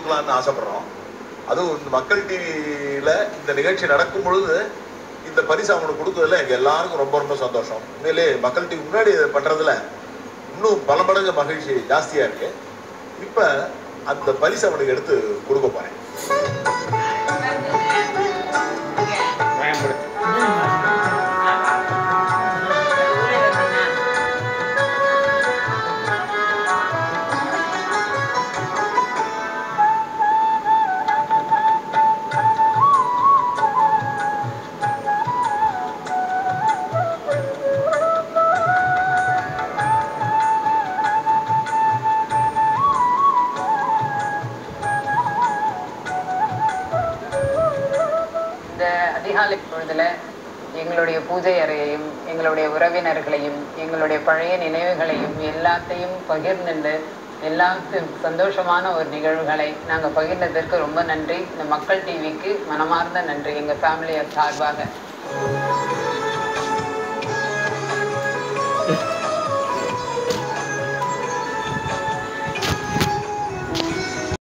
கொடுக்கலாம்னு ஆசைப்படுறோம் அதுவும் இந்த மக்கள் டிவியில இந்த நிகழ்ச்சி நடக்கும் பொழுது இந்த பரிசு அவங்களுக்கு கொடுத்ததுல எங்க எல்லாருக்கும் ரொம்ப ரொம்ப சந்தோஷம் உண்மையிலே மக்கள் டிவி முன்னாடி இதை பண்றதுல இன்னும் பல மடங்கு மகிழ்ச்சி ஜாஸ்தியா இருக்கு இப்ப அந்த பரிசு அவனுக்கு எடுத்து கொடுக்க போறேன் இந்த அதிகாலை பொழுதுல எங்களுடைய பூஜை அறையையும் எங்களுடைய உறவினர்களையும் எங்களுடைய பழைய நினைவுகளையும் எல்லாத்தையும் பகிர்ந்துண்டு எல்லாத்தையும் சந்தோஷமான ஒரு நிகழ்வுகளை நாங்கள் பகிர்ந்ததற்கு ரொம்ப நன்றி இந்த மக்கள் டிவிக்கு மனமார்ந்த நன்றி எங்கள் ஃபேமிலியர் சார்பாக